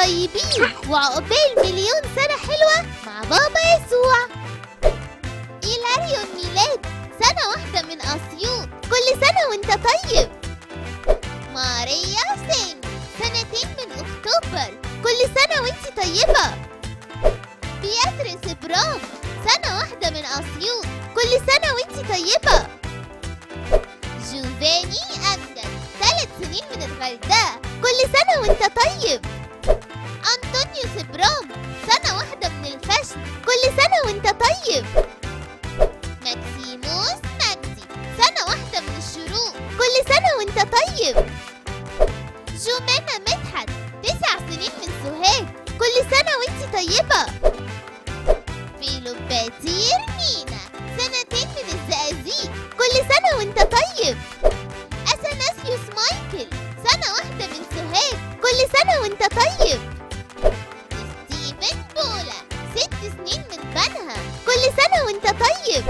طيبين وعقبال مليون سنة حلوة مع بابا يسوع إيلاريو الميلاد سنة واحدة من أسيوط كل سنة وانت طيب ماريا سامي سنتين من أكتوبر كل سنة وانت طيبة بياتريس برام سنة واحدة من أسيوط كل سنة وانت طيبة جوفاني أمجد ثلاث سنين من الغردقة كل سنة وانت طيب أنطونيو سبرام سنة واحدة من الفشل كل سنة وانت طيب ماكسيموس مجدي سنة واحدة من الشروق كل سنة وانت طيب جومانا مدحت تسع سنين من سوهاج كل سنة وانت طيبة فيلوباتير مينا سنتين من الزقازيق كل سنة وانت طيب أثناسيوس مايكل سنة واحدة من سوهاج كل سنة وانت طيب ستيفن بولا ست سنين من بنها كل سنة وانت طيب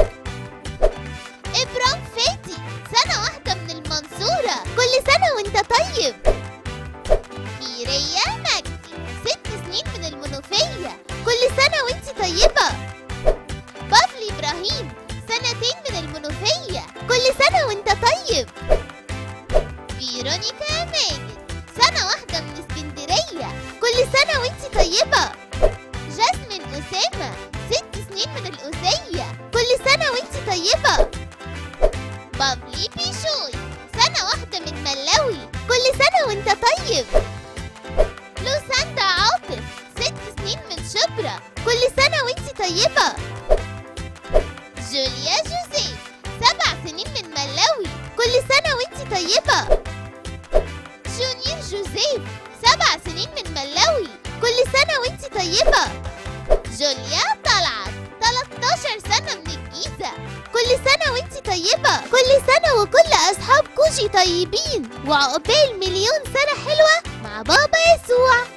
إبرام فاتي سنة واحدة من المنصورة كل سنة وانت طيب كيريا مجدي ست سنين من المنوفية كل سنة وانت طيبة بابلي إبراهيم سنتين من المنوفية كل سنة وانت طيب فيرونيكا ماجد سنة واحدة من اسكندرية كل سنة وانت طيبة جاسمين أسامة ست سنين من الأسية كل سنة وانت طيبة بابلي بيشوي سنة واحدة من ملاوي كل سنة وانت طيب لوساندا عاطف ست سنين من شبرا كل سنة وانت طيبة جوليا جوزيف سبع سنين من ملاوي كل سنة وانت طيبة جونيور جوزيف سبع سنين من ملاوي كل سنة وانت طيبة جوليا طلعت 13 سنة من الجيزة كل سنة وانت طيبة كل سنة وكل أصحاب كوجي طيبين وعقبال مليون سنة حلوة مع بابا يسوع